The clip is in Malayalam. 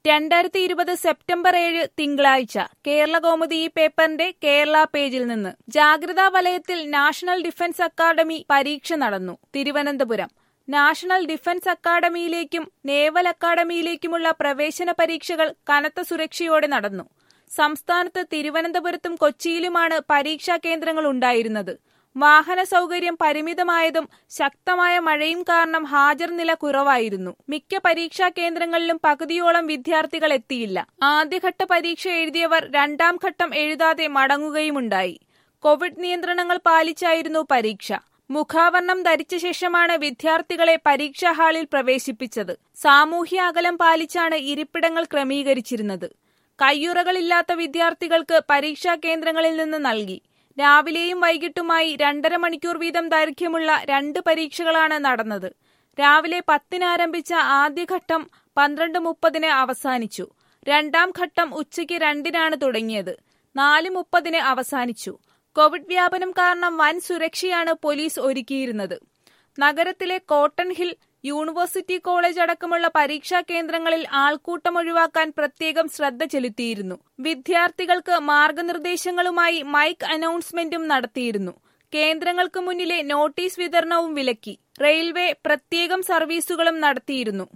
രണ്ടായിരത്തി ഇരുപത് സെപ്റ്റംബർ ഏഴ് തിങ്കളാഴ്ച കേരള കൗമുദി ഈ പേപ്പറിന്റെ കേരള പേജിൽ നിന്ന് ജാഗ്രതാ വലയത്തിൽ നാഷണൽ ഡിഫൻസ് അക്കാദമി പരീക്ഷ നടന്നു തിരുവനന്തപുരം നാഷണൽ ഡിഫൻസ് അക്കാദമിയിലേക്കും നേവൽ അക്കാദമിയിലേക്കുമുള്ള പ്രവേശന പരീക്ഷകൾ കനത്ത സുരക്ഷയോടെ നടന്നു സംസ്ഥാനത്ത് തിരുവനന്തപുരത്തും കൊച്ചിയിലുമാണ് പരീക്ഷാ കേന്ദ്രങ്ങൾ ഉണ്ടായിരുന്നത് വാഹന സൗകര്യം പരിമിതമായതും ശക്തമായ മഴയും കാരണം ഹാജർ നില കുറവായിരുന്നു മിക്ക പരീക്ഷാ കേന്ദ്രങ്ങളിലും പകുതിയോളം വിദ്യാർത്ഥികൾ എത്തിയില്ല ആദ്യഘട്ട പരീക്ഷ എഴുതിയവർ രണ്ടാം ഘട്ടം എഴുതാതെ മടങ്ങുകയുമുണ്ടായി കോവിഡ് നിയന്ത്രണങ്ങൾ പാലിച്ചായിരുന്നു പരീക്ഷ മുഖാവരണം ധരിച്ച ശേഷമാണ് വിദ്യാർത്ഥികളെ പരീക്ഷാ ഹാളിൽ പ്രവേശിപ്പിച്ചത് സാമൂഹ്യ അകലം പാലിച്ചാണ് ഇരിപ്പിടങ്ങൾ ക്രമീകരിച്ചിരുന്നത് കയ്യുറകളില്ലാത്ത വിദ്യാർത്ഥികൾക്ക് പരീക്ഷാ കേന്ദ്രങ്ങളിൽ നിന്ന് നൽകി രാവിലെയും വൈകിട്ടുമായി രണ്ടര മണിക്കൂർ വീതം ദൈർഘ്യമുള്ള രണ്ട് പരീക്ഷകളാണ് നടന്നത് രാവിലെ പത്തിന് ആരംഭിച്ച ആദ്യഘട്ടം പന്ത്രണ്ട് മുപ്പതിന് അവസാനിച്ചു രണ്ടാം ഘട്ടം ഉച്ചയ്ക്ക് രണ്ടിനാണ് തുടങ്ങിയത് നാല് മുപ്പതിന് അവസാനിച്ചു കോവിഡ് വ്യാപനം കാരണം വൻ സുരക്ഷയാണ് പോലീസ് ഒരുക്കിയിരുന്നത് നഗരത്തിലെ കോട്ടൺ ഹിൽ യൂണിവേഴ്സിറ്റി കോളേജ് അടക്കമുള്ള പരീക്ഷാ കേന്ദ്രങ്ങളിൽ ആൾക്കൂട്ടം ഒഴിവാക്കാൻ പ്രത്യേകം ശ്രദ്ധ ചെലുത്തിയിരുന്നു വിദ്യാർത്ഥികൾക്ക് മാർഗനിർദ്ദേശങ്ങളുമായി മൈക്ക് അനൗൺസ്മെന്റും നടത്തിയിരുന്നു കേന്ദ്രങ്ങൾക്ക് മുന്നിലെ നോട്ടീസ് വിതരണവും വിലക്കി റെയിൽവേ പ്രത്യേകം സർവീസുകളും നടത്തിയിരുന്നു